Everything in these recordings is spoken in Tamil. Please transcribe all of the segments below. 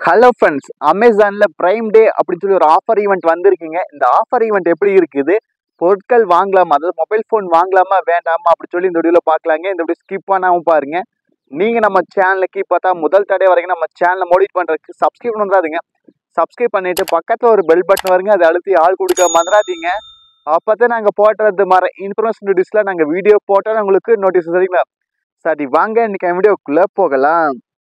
ஹலோ ஃப்ரெண்ட்ஸ் அமேசான்ல பிரைம் டே அப்படின்னு சொல்லி ஒரு ஆஃபர் ஈவெண்ட் வந்திருக்குங்க இந்த ஆஃபர் ஈவெண்ட் எப்படி இருக்குது பொருட்கள் வாங்கலாமா அதாவது மொபைல் ஃபோன் வாங்கலாமா வேண்டாமா அப்படி சொல்லி இந்த வீடியோவில் பார்க்கலாங்க இந்த வீடியோ ஸ்கிப் பண்ணாமல் பாருங்க நீங்கள் நம்ம சேனலுக்கு பார்த்தா முதல் தடவை வரைக்கும் நம்ம சேனலை மோடிட் பண்ணுறதுக்கு சப்ஸ்கிரைப் பண்ணுறாதுங்க சப்ஸ்கிரைப் பண்ணிட்டு பக்கத்தில் ஒரு பெல் பட்டன் வருங்க அதை அழுத்தி ஆள் கொடுக்க மறந்துடாதீங்க அப்போ தான் நாங்கள் போட்டுறது மாதிரி இன்ஃபர்மேஷன் வீடியோஸில் நாங்கள் வீடியோ போட்டால் உங்களுக்கு நோட்டீஸ் சரிங்களா சரி வாங்க இன்னைக்கு வீடியோக்குள்ளே போகலாம்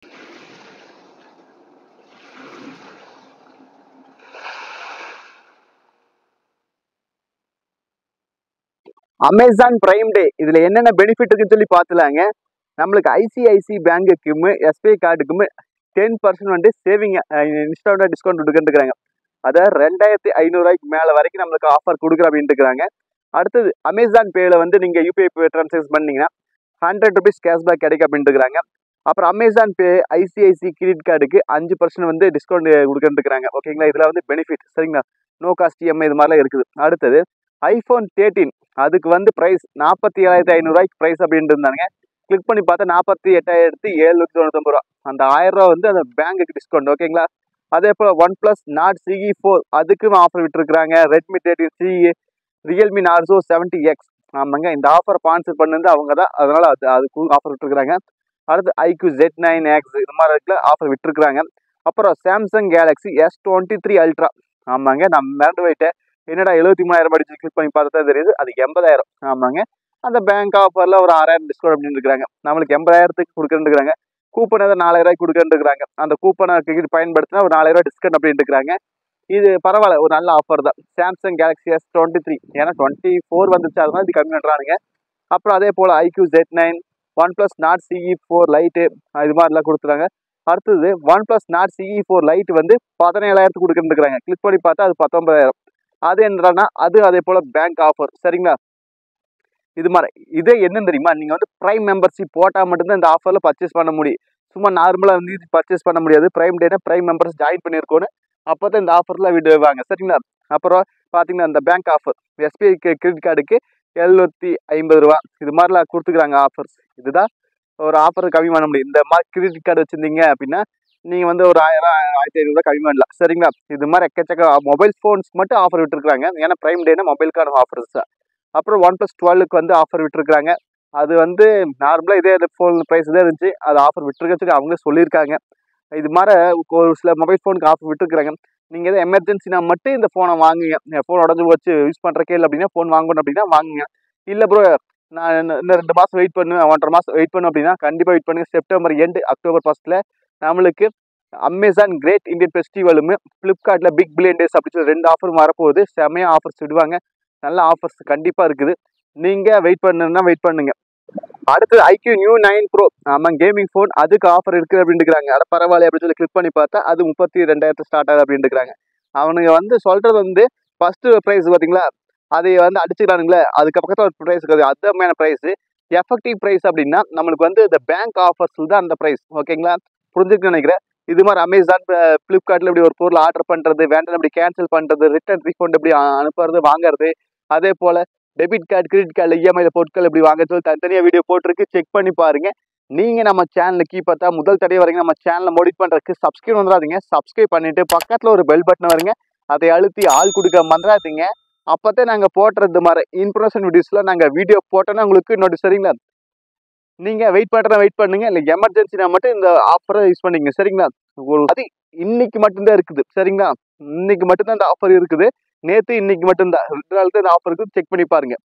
அமேசான் பிரைம் டே இதுல என்னென்ன பெனிஃபிட் இருக்குன்னு சொல்லி பார்த்துலாங்க நம்மளுக்கு ஐசிஐசி பேங்குக்கும் எஸ்பிஐ கார்டுக்கும் டென் பர்சன்ட் வந்து சேவிங் இன்ஸ்டாண்டாக டிஸ்கவுண்ட் கொடுக்குறாங்க அதாவது ரெண்டாயிரத்தி ஐநூறுரூவாய்க்கு மேலே வரைக்கும் நம்மளுக்கு ஆஃபர் கொடுக்குற அப்படின்ட்டு இருக்கிறாங்க அடுத்தது அமேசான் பேயில் வந்து நீங்கள் யூபிஐ பே ட்ரான்சாக்ஷன் பண்ணீங்கன்னா ஹண்ட்ரட் ருபீஸ் கேஷ்பேக் கிடைக்கும் அப்படின்ட்டு இருக்கிறாங்க அப்புறம் அமேசான் பே ஐசிஐசி கிரெடிட் கார்டுக்கு அஞ்சு பர்சன்ட் வந்து டிஸ்கவுண்ட் கொடுக்குறாங்க ஓகேங்களா இதில் வந்து பெனிஃபிட் சரிங்களா நோ காஸ்ட் இஎம்ஐ இது மாதிரிலாம் இருக்குது அடுத்தது ஐஃபோன் தேர்ட்டீன் அதுக்கு வந்து ப்ரைஸ் நாற்பத்தி ஏழாயிரத்தி ஐநூறுரூவாய்க்கு ப்ரைஸ் அப்படின்ட்டு இருந்தாங்க கிளிக் பண்ணி பார்த்தா நாற்பத்தி எட்டாயிரத்தி எழுநூற்றி தொண்ணூத்தொம்பது ரூபா அந்த ஆயிரம் ரூபா வந்து அந்த பேங்குக்கு டிஸ்கவுண்ட் ஓகேங்களா அதே போல் OnePlus Nord CE four அதுக்கும் ஆஃபர் விட்டுருக்குறாங்க Redmi thirteen CE Realme Narzo seventy X ஆமாங்க இந்த ஆஃபர் ஸ்பான்சர் பண்ணது அவங்க தான் அதனால் அது அதுக்கு ஆஃபர் விட்டுருக்குறாங்க அடுத்து ஐக்யூ ஜெட் நைன் எக்ஸ் இது மாதிரி இருக்குல்ல ஆஃபர் விட்டுருக்குறாங்க அப்புறம் Samsung Galaxy S twenty three Ultra ஆமாங்க நான் மிரண்டு போயிட்டேன் என்னடா எழுபத்தி மூணாயிரம் அடிச்சு கிளிக் பண்ணி பார்த்தா தான் தெரியுது அது எண்பதாயிரம் ஆமாங்க அந்த பேங்க் ஆஃபரில் ஒரு ஆறாயிரம் டிஸ்கவுண்ட் அப்படின்னு இருக்கிறாங்க நம்மளுக்கு எண்பதாயிரத்துக்கு கொடுக்குறேன்ருக்காங்க கூப்பன் ஏதாவது நாலாயிரம் கொடுக்குறேன்ருக்காங்க அந்த கூப்பனை பயன்படுத்தினா ஒரு நாலாயிரம் டிஸ்கவுண்ட் அப்படின்னு இருக்கிறாங்க இது பரவாயில்ல ஒரு நல்ல ஆஃபர் தான் Samsung Galaxy S twenty three ஏன்னா டுவெண்ட்டி ஃபோர் வந்துச்சு அதனால இது கம்மி பண்ணுறானுங்க அப்புறம் அதே போல் iQOO Z nine OnePlus Nord CE four lite இது மாதிரிலாம் கொடுத்துறாங்க அடுத்தது OnePlus Nord CE four lite வந்து பதினேழாயிரத்துக்கு கொடுக்குறேன்ருக்காங்க கிளிக் பண்ணி பார்த்தா அது பத்தொன்பதாயிரம் அது என்னன்னா அது அதே போல் பேங்க் ஆஃபர் சரிங்களா இது மாதிரி இதே என்னன்னு தெரியுமா நீங்கள் வந்து ப்ரைம் மெம்பர்ஷிப் போட்டால் மட்டும்தான் இந்த ஆஃபரில் பர்ச்சேஸ் பண்ண முடியும் சும்மா நார்மலாக வந்து பர்ச்சேஸ் பண்ண முடியாது ப்ரைம் டேனா ப்ரைம் மெம்பர்ஸ் ஜாயின் பண்ணியிருக்கோன்னு அப்போ தான் இந்த ஆஃபரில் விடுவாங்க சரிங்களா அப்புறம் பார்த்தீங்கன்னா இந்த பேங்க் ஆஃபர் எஸ்பிஐ கிரெடிட் கார்டுக்கு எழுநூற்றி ஐம்பது ரூபா இது மாதிரிலாம் கொடுத்துக்குறாங்க ஆஃபர்ஸ் இதுதான் ஒரு ஆஃபர் கம்மி பண்ண முடியும் இந்த மாதிரி கிரெடிட் கார்டு வச்சுருந்தீங்க அப்படின்னா நீங்கள் வந்து ஒரு ஆயிரம் ஆயிரத்தி ஐநூறுரூவா கம்மி பண்ணலாம் சரிங்களா இது மாதிரி எக்கச்சக்க மொபைல் ஃபோன்ஸ்க்கு மட்டும் ஆஃபர் விட்டுருக்காங்க ஏன்னா ப்ரைம் டேனா மொபைலுக்கான ஆஃபர்ஸ் தான் அப்புறம் ஒன் ப்ளஸ் டுவெல்லுக்கு வந்து ஆஃபர் விட்டுருக்காங்க அது வந்து நார்மலாக இதே ஃபோன் ப்ரைஸ் தான் இருந்துச்சு அது ஆஃபர் விட்டுருக்கச்சுக்கு அவங்க சொல்லியிருக்காங்க இது மாதிரி ஒரு சில மொபைல் ஃபோனுக்கு ஆஃபர் விட்டுருக்குறாங்க நீங்கள் எதாவது எமர்ஜென்சினா மட்டும் இந்த ஃபோனை வாங்குங்க ஃபோன் உடஞ்சி வச்சு யூஸ் பண்ணுறக்கே இல்லை அப்படின்னா ஃபோன் வாங்கணும் அப்படின்னா வாங்குங்க இல்லை ப்ரோ நான் இன்னும் ரெண்டு மாதம் வெயிட் பண்ணுவேன் ஒன்றரை மாதம் வெயிட் பண்ணும் அப்படின்னா கண்டிப்பாக வெயிட் பண்ணுங்க செப்டம்பர் எண்டு அக்டோபர் ஃபஸ்ட்டில் நம்மளுக்கு அமேசான் கிரேட் இந்தியன் ஃபெஸ்டிவலும் ஃப்ளிப்கார்ட்டில் பிக் பில்லியன் டேஸ் அப்படின்னு சொல்லி ரெண்டு ஆஃபரும் வரப்போகுது செம்மையாக ஆஃபர்ஸ் விடுவாங்க நல்ல ஆஃபர்ஸ் கண்டிப்பாக இருக்குது நீங்கள் வெயிட் பண்ணணுன்னா வெயிட் பண்ணுங்க அடுத்து ஐக்யூ நியூ நைன் ப்ரோ ஆமாம் கேமிங் ஃபோன் அதுக்கு ஆஃபர் இருக்குது அப்படின்னு இருக்கிறாங்க அட பரவாயில்ல அப்படின்னு சொல்லி கிளிக் பண்ணி பார்த்தா அது முப்பத்தி ரெண்டாயிரத்து ஸ்டார்ட் ஆகுது அப்படின்னு இருக்கிறாங்க அவனுங்க வந்து சொல்கிறது வந்து ஃபஸ்ட்டு ப்ரைஸ் பார்த்தீங்களா அதை வந்து அடிச்சுக்கிறானுங்களே அதுக்கு பக்கத்தில் ஒரு ப்ரைஸ் இருக்குது அதுமான ப்ரைஸ் எஃபெக்டிவ் ப்ரைஸ் அப்படின்னா நம்மளுக்கு வந்து இந்த பேங்க் ஆஃபர்ஸில் தான் அந்த ப்ரைஸ் ஓகேங்களா புரிஞ்சுக்கணும்னு நினைக்கிறேன் இது மாதிரி அமேசான் ஃப்ளிப்கார்ட்டில் இப்படி ஒரு பொருள் ஆர்டர் பண்ணுறது வேண்டாம் இப்படி கேன்சல் பண்ணுறது ரிட்டர்ன் ரீஃபண்ட் இப்படி அனுப்புறது வாங்குறது அதே போல் டெபிட் கார்டு கிரெடிட் கார்டில் இஎம்ஐல பொருட்கள் எப்படி வாங்க சொல்லி தனித்தனியாக வீடியோ போட்டிருக்கு செக் பண்ணி பாருங்க நீங்கள் நம்ம சேனலுக்கு பார்த்தா முதல் தடவை வரைக்கும் நம்ம சேனலை மோடிட் பண்ணுறதுக்கு சப்ஸ்கிரைப் வந்துடாதீங்க சப்ஸ்கிரைப் பண்ணிட்டு பக்கத்தில் ஒரு பெல் பட்டன் வருங்க அதை அழுத்தி ஆள் கொடுக்க மறந்துடாதீங்க அப்போதான் நாங்கள் போட்டுறது மாதிரி இன்ஃபர்மேஷன் வீடியோஸில் நாங்கள் வீடியோ போட்டோன்னா உங்களுக்கு நோட்டீஸ் சரிங்களா நீங்கள் வெயிட் பண்ணுறதா வெயிட் பண்ணுங்க இல்லை எமர்ஜென்சினா மட்டும் இந்த ஆஃபரை யூஸ் பண்ணிங்க சரிங்களா ஒரு அது இன்னைக்கு மட்டும்தான் இருக்குது சரிங்களா இன்னைக்கு மட்டும்தான் இந்த ஆஃபர் இருக்குது நேற்று இன்னைக்கு மட்டும்தான் ரெண்டு நாள் தான் இந்த ஆஃபர் இருக்குது செக் பண்ணி பாருங்க